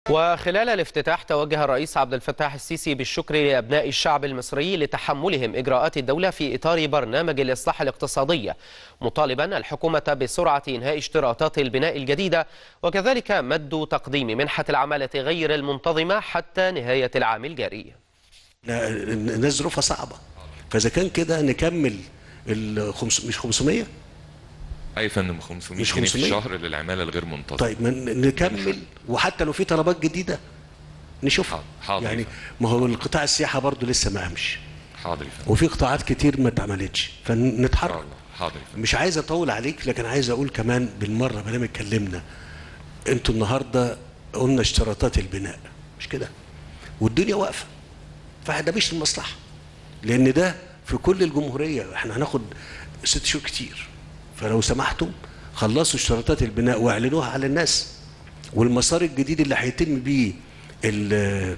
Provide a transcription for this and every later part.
وخلال الافتتاح توجه الرئيس عبد الفتاح السيسي بالشكر لأبناء الشعب المصري لتحملهم إجراءات الدولة في إطار برنامج الإصلاح الاقتصادي مطالبا الحكومة بسرعة إنهاء اشتراطات البناء الجديدة وكذلك مد تقديم منحة العمالة غير المنتظمة حتى نهاية العام الجاري لا، الناس ظروفها صعبه فاذا كان كده نكمل ال خمس- مش 500 اي يا فندم 500 مش جنيه في 500 الشهر للعماله الغير منتظمه طيب ما ن- نكمل وحتى لو في طلبات جديده نشوفها حاضر. حاضر. يعني ما هو القطاع السياحه برضو لسه ما قامش حاضر يا فندم وفي قطاعات كتير ما اتعملتش فنتحرك حاضر حاضر يا فندم مش عايز اطول عليك لكن عايز اقول كمان بالمره ما دام اتكلمنا انتوا النهارده قلنا اشتراطات البناء مش كده والدنيا واقفه فده مش المصلحه لان ده في كل الجمهوريه احنا هناخد ست شهور كتير فلو سمحتم خلصوا اشتراطات البناء واعلنوها على الناس والمسار الجديد اللي هيتم بيه ال-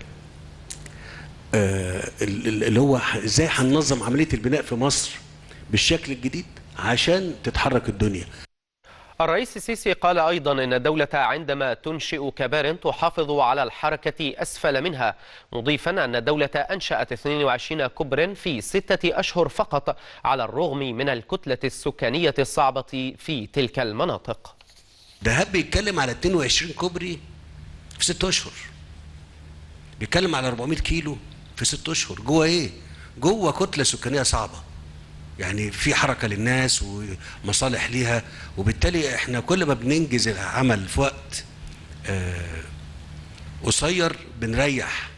آه، ال- ال- اللي هو ح- ازاي هننظم عمليه البناء في مصر بالشكل الجديد عشان تتحرك الدنيا الرئيس السيسي قال أيضا إن الدولة عندما تنشئ كبار تحافظ على الحركة أسفل منها مضيفا أن الدولة أنشأت 22 كبر في ستة أشهر فقط على الرغم من الكتلة السكانية الصعبة في تلك المناطق دهب بيتكلم على 22 كوبري في ست اشهر بيتكلم على 400 كيلو في ست اشهر جوه ايه جوه كتله سكانيه صعبه يعني في حركه للناس ومصالح ليها وبالتالي احنا كل ما بننجز العمل في وقت آه، قصير بنريح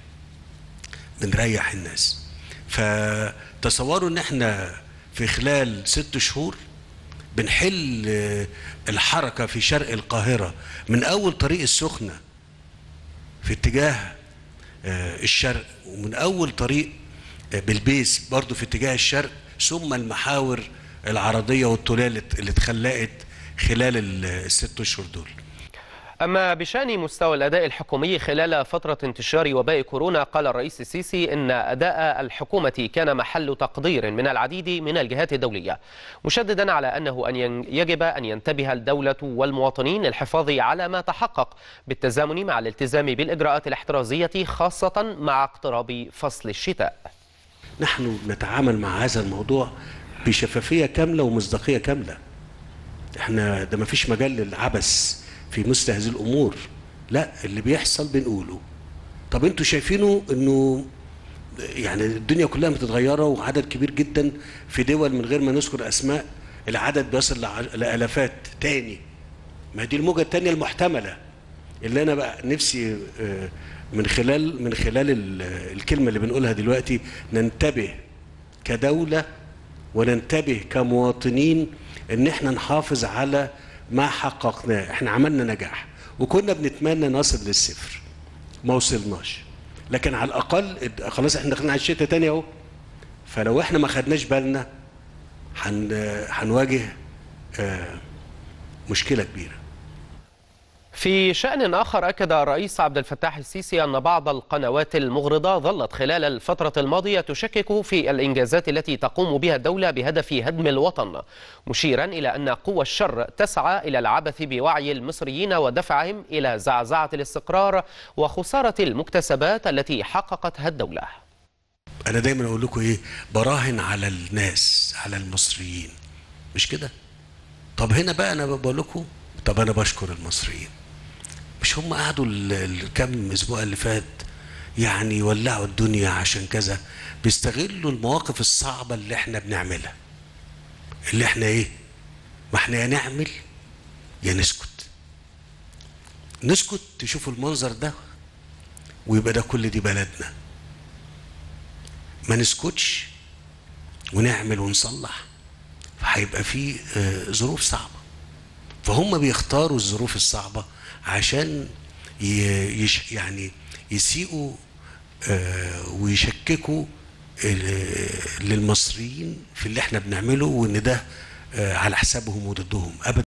بنريح الناس فتصوروا ان احنا في خلال ست شهور بنحل آه، الحركة في شرق القاهرة من أول طريق السخنة في اتجاه آه، الشرق ومن أول طريق آه، بالبيس برضو في اتجاه الشرق ثم المحاور العرضية والطولية اللي اللي اتخلقت خلال ال- الست أشهر دول أما بشأن مستوى الأداء الحكومي خلال فترة انتشار وباء كورونا قال الرئيس السيسي إن أداء الحكومة كان محل تقدير من العديد من الجهات الدولية مشددا على أنه أن ين- يجب أن ينتبه الدولة والمواطنين للحفاظ على ما تحقق بالتزامن مع الالتزام بالإجراءات الاحترازية خاصة مع اقتراب فصل الشتاء نحن نتعامل مع هذا الموضوع بشفافية كاملة ومصداقية كاملة احنا ده ما فيش مجال للعبث في مثل هذه الامور لا اللي بيحصل بنقوله طب انتوا شايفينه انه يعني الدنيا كلها متتغيره وعدد كبير جدا في دول من غير ما نذكر اسماء العدد بيصل لع- لالافات تاني ما دي الموجه التانيه المحتمله اللي انا بقى نفسي آه، من خلال من خلال ال- الكلمه اللي بنقولها دلوقتي ننتبه كدوله وننتبه كمواطنين ان احنا نحافظ على ما حققناه احنا عملنا نجاح وكنا بنتمنى نصل للصفر ما وصلناش لكن على الاقل اد- خلاص احنا داخلين على الشتاء تاني اهو فلو احنا ما خدناش بالنا هن- هنواجه آه، مشكله كبيره في شأن آخر أكد الرئيس عبد الفتاح السيسي أن بعض القنوات المغرضة ظلت خلال الفترة الماضية تشكك في الإنجازات التي تقوم بها الدولة بهدف هدم الوطن مشيرا إلى أن قوى الشر تسعى إلى العبث بوعي المصريين ودفعهم إلى زعزعة الاستقرار وخسارة المكتسبات التي حققتها الدولة انا دايما اقول لكم ايه براهن على الناس على المصريين مش كده طب هنا بقى انا بقول لكم طب انا بشكر المصريين مش هم قعدوا ال- الكام اسبوع اللي فات يعني يولعوا الدنيا عشان كذا بيستغلوا المواقف الصعبه اللي احنا بنعملها اللي احنا ايه ما احنا يا نعمل يا نسكت نسكت تشوفوا المنظر ده ويبقى ده كل دي بلدنا ما نسكتش ونعمل ونصلح فهيبقى في آه، ظروف صعبة فهم بيختاروا الظروف الصعبة عشان ي- يش يعني يسيئوا آه، ويشككوا ال- للمصريين في اللي احنا بنعمله وان ده آه، على حسابهم وضدهم ابدا